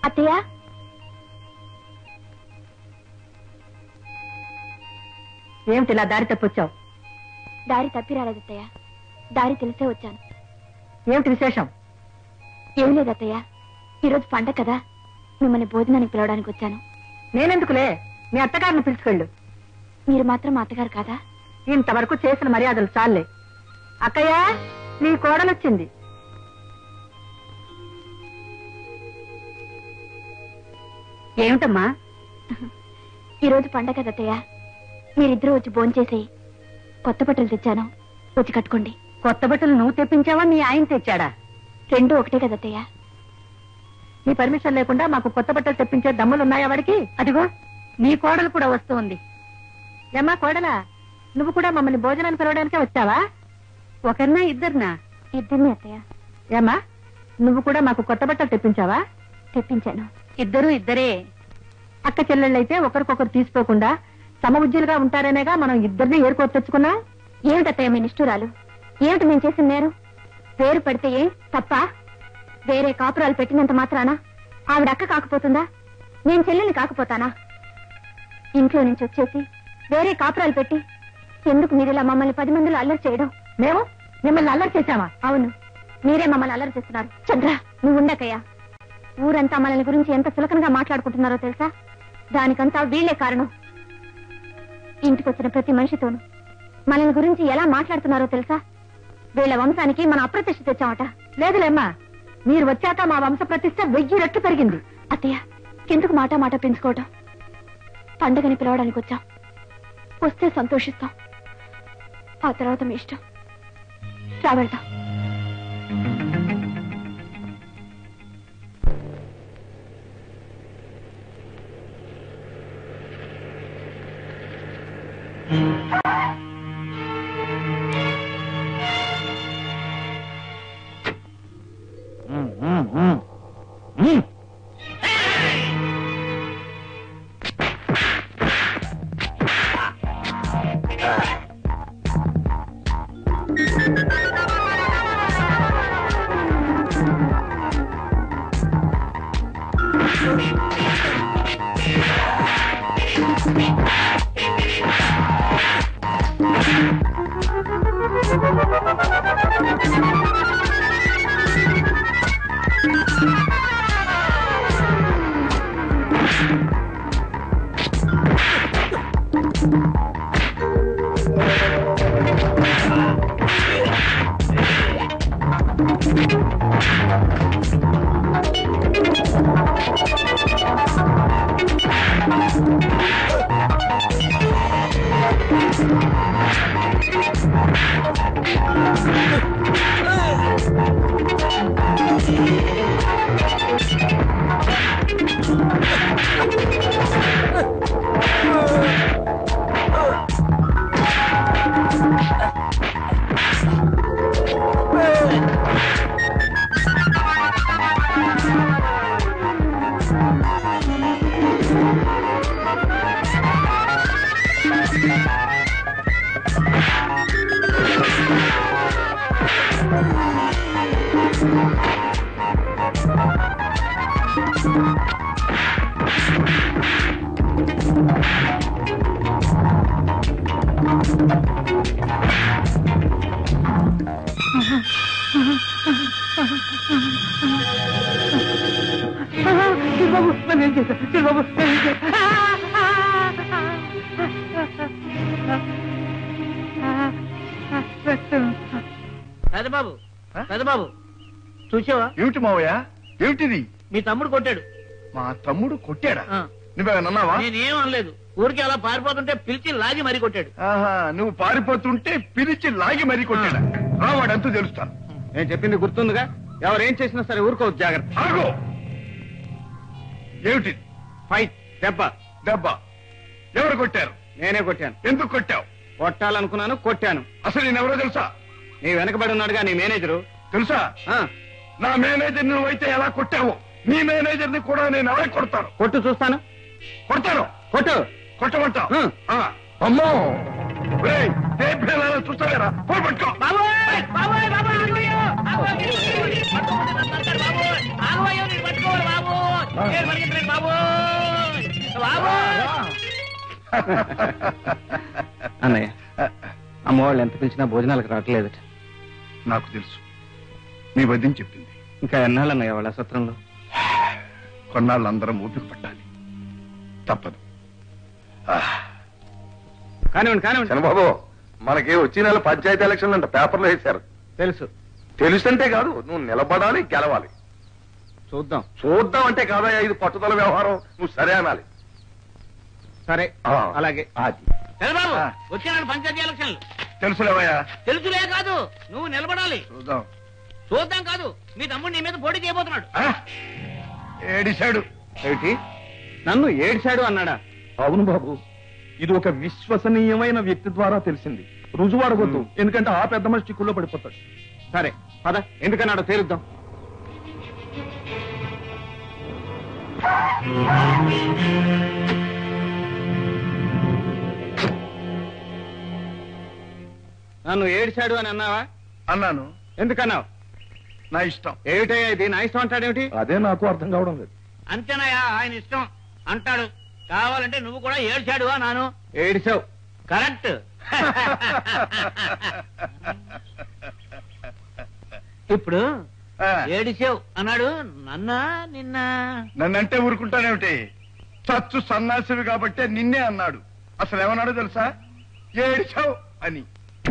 అత్తయ్య ఏమిటి ఇలా దారి తప్పొచ్చావు దారి తప్పి రాలేదు అత్తయ్య దారి తెలిసే వచ్చాను ఏమిటి విశేషం ఏం లేదు అత్తయ్య ఈరోజు పండగ కదా మిమ్మల్ని భోజనానికి పిలవడానికి వచ్చాను నేనెందుకులే మీ అత్తగారిని పిలుచుకెళ్ళు మీరు మాత్రం మా అత్తగారు కాదా ఇంతవరకు చేసిన మర్యాదలు చాలే అక్కయ్య నీ కోడలొచ్చింది ఏమిటమ్మా ఈరోజు పండగ కదా అత్తయ్య మీరిద్దరూ వచ్చి భోంచేసి కొత్త బట్టలు తెచ్చాను వచ్చి కట్టుకోండి కొత్త బట్టలు నువ్వు తెప్పించావా మీ ఆయన తెచ్చాడా రెండు ఒకటే కదా అత్తయ్య నీ పర్మిషన్ లేకుండా మాకు కొత్త బట్టలు తెప్పించే దమ్ములు ఉన్నాయా వాడికి అదిగో నీ కోడలు కూడా వస్తుంది ఏమ్మా కోడలా నువ్వు కూడా మమ్మల్ని భోజనానికి పిలవడానికే వచ్చావా ఒకరినా ఇద్దరినా ఇద్దరిని అత్తయ్య ఏమ్మా నువ్వు కూడా మాకు కొత్త బట్టలు తెప్పించావా తెప్పించాను ఇద్దరు ఇద్దరే అక్క చెల్లెళ్ళైతే ఒకరికొకరు తీసుకోకుండా సమబుజ్జులుగా ఉంటారనేగా మనం ఇద్దరిని ఏరుకోవచ్చు తెచ్చుకున్నాం ఏమిటత్తయ్య మీ నిష్ఠురాలు ఏమిటి మేము చేసిన నేరు పేరు పెడితే ఏ తప్ప వేరే కాపురాలు పెట్టినంత మాత్రాన ఆవిడ అక్క కాకపోతుందా నేను చెల్లెల్ని కాకపోతానా ఇంట్లో నుంచి వచ్చేసి వేరే కాపురాలు పెట్టి ఎందుకు మీరు ఇలా మమ్మల్ని పది మందిలో అల్లరి చేయడం మేము మిమ్మల్ని అల్లరి చేశామా అవును మీరే మమ్మల్ని అల్లరి చేస్తున్నారు చంద్ర నువ్వు ఉండకయ్యా ఊరంతా మనల్ని గురించి ఎంత చులకనగా మాట్లాడుకుంటున్నారో తెలుసా దానికంతా వీళ్ళే కారణం ఇంటికొచ్చిన ప్రతి మనిషితోనూ మనల్ని గురించి ఎలా మాట్లాడుతున్నారో తెలుసా వీళ్ళ వంశానికి మనం అప్రతిష్ట తెచ్చామట లేదులేమ్మా మీరు వచ్చాక మా వంశ ప్రతిష్ట వెయ్యి రెట్లు పెరిగింది అత్తయ్య ఎందుకు మాట మాట పెంచుకోవటం పండగని పిలవడానికి వచ్చాం వస్తే సంతోషిస్తాం ఆ తర్వాత మీ ఇష్టం రా వెళ్దాం చిరుబాబు నన్ను ఏం చేశావు? చిరుబాబు నన్ను ఏం చేశావు? పెదబాబు పెదబాబు చూసావా ఏమిటి మావయ్య ఏమిటిది మీ తమ్ముడు కొట్టాడు మా తమ్ముడు కొట్టాడా ఆ. నువ్వేమన్నా అన్నావా నేనేం అనలేదు ఊరికి అలా పారిపోతుంటే పిలిచి లాగి మరీ కొట్టాడు ఆహా నువ్వు పారిపోతుంటే పిలిచి లాగి మరీ కొట్టాడా రావాడంతూ తెలుస్తాను నేను చెప్పింది గుర్తుందిగా ఎవరేం చేసినా సరే ఊరుకోవద్దు జాగ్రత్త ఆగో ఏమిటి ఫైట్ దెబ్బ దెబ్బ ఎవరు కొట్టారు నేనే కొట్టాను ఎందుకు కొట్టావు కొట్టాలనుకున్నాను కొట్టాను అసలు నేనెవరో తెలుసా నీ వెనకబడి ఉన్నాడుగా నీ మేనేజరు తెలుసా ఆ, నా మేనేజర్ నువ్వైతే ఎలా కొట్టావో నీ మేనేజర్ ని కూడా నేను ఎలా కొడతాను కొట్టు చూస్తాను కొడతాను కొట్టు కొట్టమంటా హ్మ్. అమ్మో రేయ్, టేప్ వేలాలో చూస్తావేరా ఫోన్ పట్టుకో బాబోయ్ బాబోయ్ బాబోయ్ ఆగవయ్యో! ఆగవయ్యో! పట్టుకోండి, నన్ను అంటారు బాబోయ్! ఆగవయ్యో, నేను పట్టుకోవాలి బాబోయ్! ఏ అన్నయ్య అమ్మ వాళ్ళు ఎంత పిలిచినా భోజనాలకు రావట్లేదట నాకు తెలుసు మీ వద్దని చెప్పింది ఇంకా ఎన్నాళ్ళు అన్నయ్య వాళ్ళ సత్రంలో కొన్నాళ్ళు అందరం ఓపిక పట్టాలి తప్పదు ఆ, కానివ్వండి కానివ్వండి చంద్రబాబు మనకి వచ్చే నెల పంచాయతీ ఎలక్షన్లు అంట పేపర్లో వేశారు తెలుసు తెలుసంటే కాదు నువ్వు నిలబడాలి గెలవాలి చూద్దాం చూద్దాం అంటే కాదయ్యా ఇది పట్టుదల వ్యవహారం నువ్వు సరే అనాలి సరే ఆ. అలాగే అది చంద్రబాబు ఆ. వచ్చాను పంచాయతీ ఎలక్షన్లు తెలుసులేవయ్యా తెలుసులే కాదు నువ్వు నిలబడాలి చూద్దాం చూద్దాం కాదు మీ తమ్ముడు నీ మీద పోటీ చేయబోతున్నాడు ఆ, ఏడిశాడు ఏమిటి నన్ను ఏడ్చాడు అన్నాడా అవును బాబు ఇది ఒక విశ్వసనీయమైన వ్యక్తి ద్వారా తెలిసింది రుజువు అడగొద్దు ఎందుకంటే ఆ పెద్ద మనిషి చిక్కుల్లో పడిపోతాడు సరే పద ఎందుకన్నాడో తేలుద్దాం నన్ను ఏడ్చాడు అని అన్నావా అన్నాను ఎందుకన్నావు నా ఇష్టం ఏమిటయ్యా ఇది నా ఇష్టం అంటాడేమిటి అదే నాకు అర్థం కావడం లేదు అంతేనాయా ఆయన ఇష్టం అంటాడు కావాలంటే నువ్వు కూడా ఏడ్చాడు నాను ఏడిచావు కరెక్ట్ ఇప్పుడు ఆ, ఏడిసావు అన్నాడు నన్నా నిన్న నన్నంటే ఊరుకుంటానేమిటి చచ్చు సన్నాసివి కాబట్టే నిన్నే అన్నాడు అసలు ఏమన్నాడో తెలుసా ఏడిచావు అని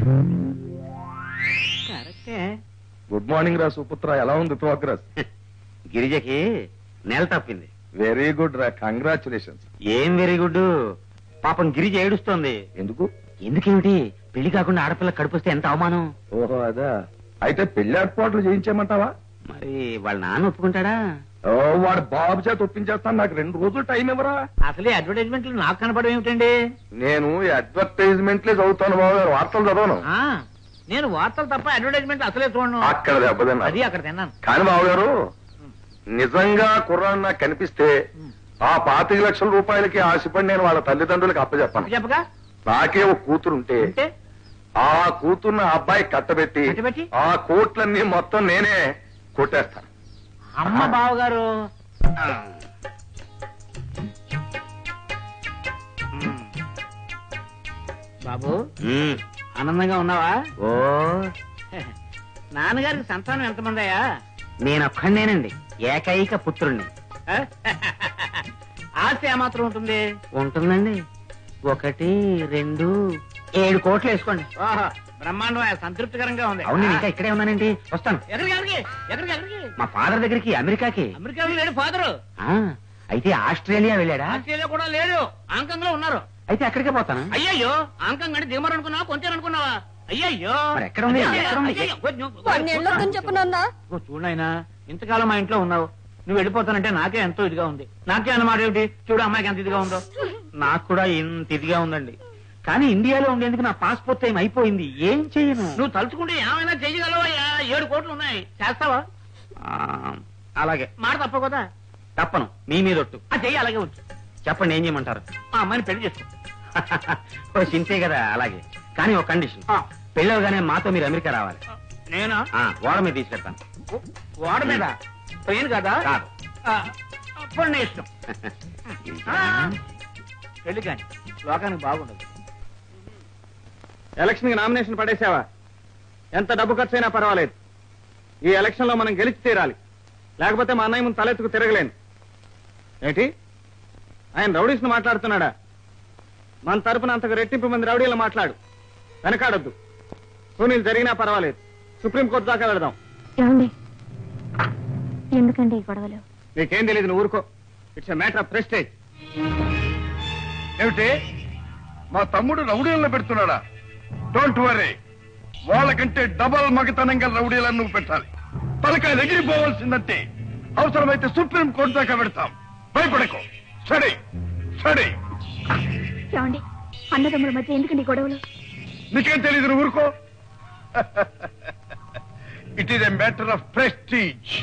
కరెక్టే గుడ్ మార్నింగ్ రా సుపుత్ర ఎలా ఉంది ప్రోగ్రెస్ గిరిజకి నెల తప్పింది వెరీ గుడ్ రా కంగ్రాచులేషన్స్ ఏం వెరీ గుడ్ పాపం గిరిజ ఏడుస్తోంది ఎందుకు ఎందుకేమిటి పెళ్లి కాకుండా ఆడపిల్ల కడుపుస్తే ఎంత అవమానం ఓహో అదా అయితే పెళ్లి ఏర్పాట్లు చేయించేయమంటావా మరి వాళ్ళ నాన్న ఒప్పుకుంటాడా ఓ వాడు బాబు చేత ఒప్పించేస్తాను నాకు రెండు రోజులు టైం ఇవ్వరా అసలే అడ్వర్టైజ్మెంట్లు నాకు కనపడడం ఏమిటండి నేను అడ్వర్టైజ్మెంట్లే చదువుతాను బాబు గారు వార్తలు చదవను ఆ, నేను వార్తలు తప్ప అడ్వర్టైజ్మెంట్ అసలే చూడను అక్కడ దెబ్బతిన్నా అది అక్కడ తిన్నాను కానీ బాబు గారు నిజంగా కుర్రాన్ని నాకు కనిపిస్తే ఆ పాతిక లక్షల రూపాయలకి ఆశపడి నేను వాళ్ళ తల్లిదండ్రులకు అప్పచెప్పాను చెప్పగా నాకే ఒక కూతురుంటే అంటే ఆ కూతుర్ని ఆ అబ్బాయి కట్టబెట్టి కట్టబెట్టి? ఆ కోట్లన్నీ మొత్తం నేనే కొట్టేస్తాను అమ్మ బావగారు బాబు ఉమ్, ఆనందంగా ఉన్నావా ఓ నాన్నగారికి సంతానం ఎంతమంది అయ్యా నేనొక్కడేనండి ఏకైక పుత్రుణ్ణి ఆస్తి ఏమాత్రం ఉంటుంది ఉంటుందండి ఒకటి రెండు ఏడు కోట్లు వేసుకోండి ఓహో బ్రహ్మాండం సంతృప్తికరంగా ఉంది అవును నేను ఇంకా ఇక్కడే ఉన్నానండి వస్తాను ఎక్కడికి ఎక్కడికి ఎక్కడికి ఎక్కడికి మా ఫాదర్ దగ్గరికి అమెరికాకి అమెరికాలో లేడు ఫాదరు ఆ, అయితే ఆస్ట్రేలియా వెళ్ళాడా ఆస్ట్రేలియా కూడా లేడు ఆంకంలో ఉన్నారు అయితే అక్కడికే పోతాను అయ్యయ్యో ఆంకం అంటే దిగమరు అనుకున్నావా కొంచెం అనుకున్నావా అయ్యయ్యో మరి ఎక్కడ ఉంది? అయ్యయ్యో, ఎక్కడ ఉంది? అయ్యయ్యో, కొంచెం- వెళ్ళొద్దని చెప్పు నాన్న ఓ చూడు నాయనా ఇంతకాలం మా ఇంట్లో ఉన్నావు నువ్వు వెళ్ళిపోతానంటే నాకే ఎంతో ఇదిగా ఉంది నాకే అన్నమాట ఏమిటి చూడు అమ్మాయికి ఎంత ఇదిగా ఉందో నాకు కూడా ఇంత ఇదిగా ఉందండి కానీ ఇండియాలో ఉండేందుకు నా పాస్పోర్ట్ టైం అయిపోయింది ఏం చెయ్యను నువ్వు తలుచుకుంటే ఏమైనా చేయగలవా ఏడు కోట్లు ఉన్నాయి చేస్తావా ఆ, అలాగే మాట తప్ప కదా తప్పను మీ మీద ఒట్టు ఆ చెయ్యి అలాగే ఉంచు చెప్పండి ఏం చేయమంటారు ఆ అమ్మాయిని పెళ్లి చేసుకో ఓ చింతే కదా అలాగే కానీ ఒక కండిషన్ ఆ, పెళ్ళవగానే మాతో మీరు అమెరికా రావాలి నేనా ఆ, ఓడ మీద తీసుకెళ్తాను వాడ మీద ట్రైన్ కదా కాదు ఆ, అప్పుడు నీ ఇష్టం ఆ, పెళ్లి కానీ లోకానికి బాగుండదు ఎలక్షన్ కి నామినేషన్ పడేసావా ఎంత డబ్బు ఖర్చు అయినా పర్వాలేదు ఈ ఎలక్షన్ లో మనం గెలిచి తీరాలి లేకపోతే మా అన్నయ్య ముందు తలెత్తుకు తిరగలేను ఏంటి ఆయన రౌడీస్ మాట్లాడుతున్నాడా మన తరపున అంతకు రెట్టింపు మంది రౌడీలు మాట్లాడు వెనకాడొద్దు సునీల్ జరిగినా పర్వాలేదు సుప్రీంకోర్టు దాకా వెళదాం ఏమండి ఎందుకండి ఈ గొడవలు నీకేం తెలియదు నువ్వు ఊరుకో ఇట్స్ మ్యాటర్ ఆఫ్ ప్రెస్టేజ్ ఏమిటి మా తమ్ముడు రౌడీలను పెడుతున్నాడా డోంట్ వరీ వాళ్ళకంటే డబల్ మగతనంగా రౌడీలను నువ్వు పెట్టాలి తలకాయ ఎగిరిపోవాల్సిందంటే అవసరమైతే సుప్రీం కోర్టు దాకా పెడతాం భయపడకు సరే సరే ఏమండి అన్నదమ్ముల మధ్య ఎందుకండి ఈ గొడవలు నీకేం తెలియదు నువ్వు ఊరుకో it is a matter of prestige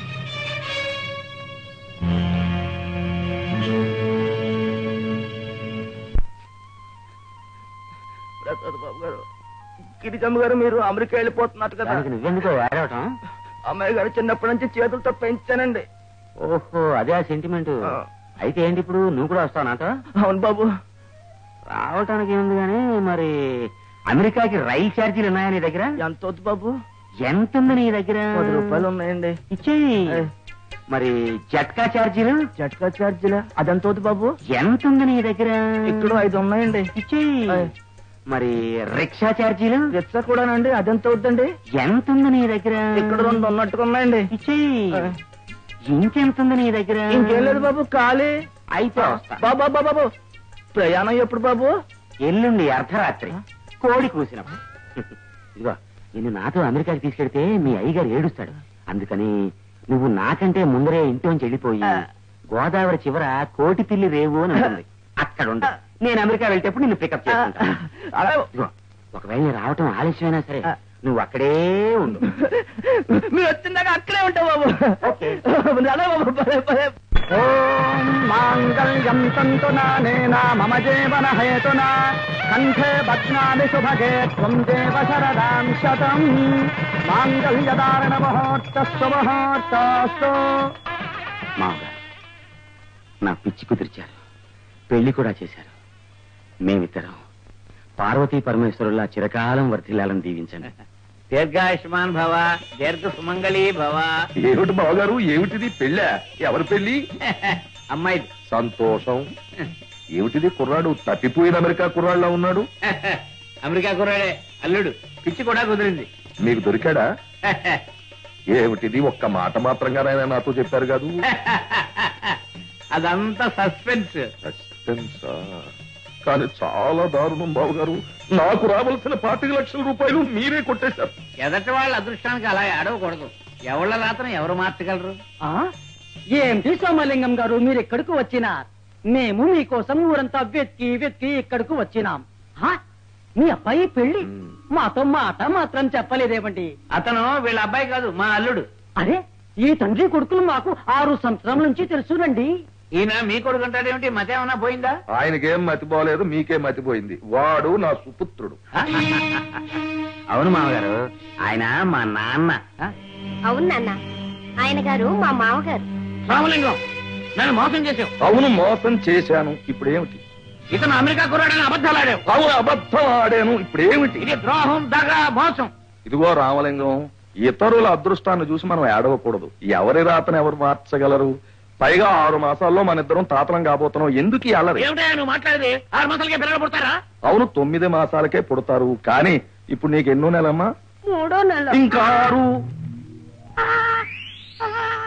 Prasad Babu garu Girijamma గారు మీరు అమెరికా వెళ్ళిపోతున్నట్టు కదా దానికి నువ్వెందుకో ఏడవటం అమ్మాయి గారు చిన్నప్పటి నుంచి చేతులతో పెంచానండి ఓహో అదే ఆ సెంటిమెంట్ ఆ. అయితే ఏంటి ఇప్పుడు నువ్వు కూడా వస్తావు నాతో అవును బాబు రావటానికి ఏముంది కానీ మరి అమెరికాకి రైలు ఛార్జీలు ఉన్నాయా నీ దగ్గర ఎంత వద్దు బాబు ఎంత ఉంది నీ దగ్గర పది రూపాయలు ఉన్నాయండి ఇచ్చేయి ఏ. మరి జట్కా ఛార్జీలు జట్కా ఛార్జీలా అదెంత వద్దు బాబు ఎంత ఉంది నీ దగ్గర ఇక్కడ ఐదు ఉన్నాయండి ఇచ్చేయి ఏ. మరి రిక్షా ఛార్జీలు రిక్షా కూడానండి అదెంత వద్దండి ఎంత ఉంది నీ దగ్గర ఇక్కడ రెండు ఉన్నట్టుగా ఉన్నాయండి ఇచ్చేయి ఏ. ఇంకెంత ఉంది నీ దగ్గర ఇంకేం లేదు బాబు ఖాళీ అయితే వస్తా. బాబా బాబా బాబు ప్రయాణం ఎప్పుడు బాబు ఎల్లుండి అర్ధరాత్రి కోడి కూసినప్పుడు ఇదిగో నిన్ను నాతో అమెరికాకి తీసుకెడితే మీ అయ్యగారు ఏడుస్తాడు అందుకని నువ్వు నాకంటే ముందరే ఇంట్లోంచి వెళ్ళిపోయి ఆ. గోదావరి చివర కోటి పిల్లి రేవు అని ఉంటుంది అక్కడ ఉండు నేను అమెరికా వెళ్ళేటప్పుడు నిన్ను పికప్ చేసుకుంటా అలా ఇదిగో ఒకవేళ నేను రావటం ఆలస్యమైనా సరే ఆ. నువ్వు అక్కడే ఉండు మీరు వచ్చిందాక అక్కడే ఉంటావు బాబు ఓకే. అలా బాబు పదే పదే ఓం మాంగళ్యం తంతు నానేన మమ జీవన హేతున కంఠే బధ్నామి శుభగే త్వం దేవ శరదాం శతం మాంగళ్యదారణ ముహూర్తస్వ ముహూర్తస్తు మామగారు నా పిచ్చి కుదిర్చారు పెళ్లి కూడా చేశారు మేమిద్దరం పార్వతీ పరమేశ్వరుల్లా చిరకాలం వర్ధిల్లాలని దీవించండి దీర్ఘాయుష్మాన్ భవ దీర్ఘ సుమంగళి భవ ఏమిటి బావగారు ఏమిటిది పెళ్ళా ఎవరి పెళ్లి అమ్మాయి సంతోషం ఏమిటిది కుర్రాడు తప్పిపోయిన అమెరికా కుర్రాడులా ఉన్నాడు అమెరికా కుర్రాడే అల్లుడు పిచ్చి కూడా కుదిరింది మీకు దొరికాడా ఏమిటిది ఒక్క మాట మాత్రంగానైనా నాతో చెప్పారు కాదు అదంతా సస్పెన్స్ సస్పెన్సా? కానీ చాలా దారుణం బాబు గారు నాకు రావాల్సిన పాతిక లక్షల రూపాయలు మీరే కొట్టేశారు ఎదటి వాళ్ళ అదృష్టానికి అలా ఆడవకూడదు ఎవళ్ళ రాత్రం ఎవరు మార్చగలరు ఆ? ఏంటి సోమలింగం గారు మీరు ఇక్కడికి వచ్చినా మేము మీకోసం ఊరంతా వెతికి వెతికి ఇక్కడికి వచ్చినాం ఆ? మీ అబ్బాయి పెళ్లి మ్. మాతో మాట మాత్రం చెప్పలేదేమండి అతను వీళ్ళ అబ్బాయి కాదు మా అల్లుడు అరే ఈ తండ్రి కొడుకులు మాకు ఆరు సంవత్సరం నుంచి తెలుసునండి ఈయన మీ కొడుకు అంటాడేమిటి మతేమన్నా పోయిందా ఆయనకేం మతిపోలేదు మీకే మతిపోయింది వాడు నా సుపుత్రుడు అవును మామగారు ఆయన మా నాన్న అవును నాన్న ఆయన గారు మా మామగారు రామలింగం నన్ను మోసం చేసావు అవును మోసం చేశాను ఇప్పుడు ఏమిటి ఇతను అమెరికా కుర్రాడని అబద్ధాలు ఆడావు అవును అబద్ధం ఆడాను ఇప్పుడు ఏమిటి ఇది ద్రోహం దగా మోసం ఇదిగో రామలింగం ఇతరుల అదృష్టాన్ని చూసి మనం ఏడవకూడదు ఎవరి రాతను ఎవరు మార్చగలరు పైగా ఆరు మాసాల్లో మన ఇద్దరం తాతలం కాబోతున్నాం ఎందుకు ఈ అల్లరి ఏమిటా నువ్వు మాట్లాడేది ఆరు మాసాలకే పిల్లలు పుడతారా అవును తొమ్మిది మాసాలకే పుడతారు కానీ ఇప్పుడు నీకు ఎన్నో నెలమ్మా మూడో నెల ఇంకా ఆరు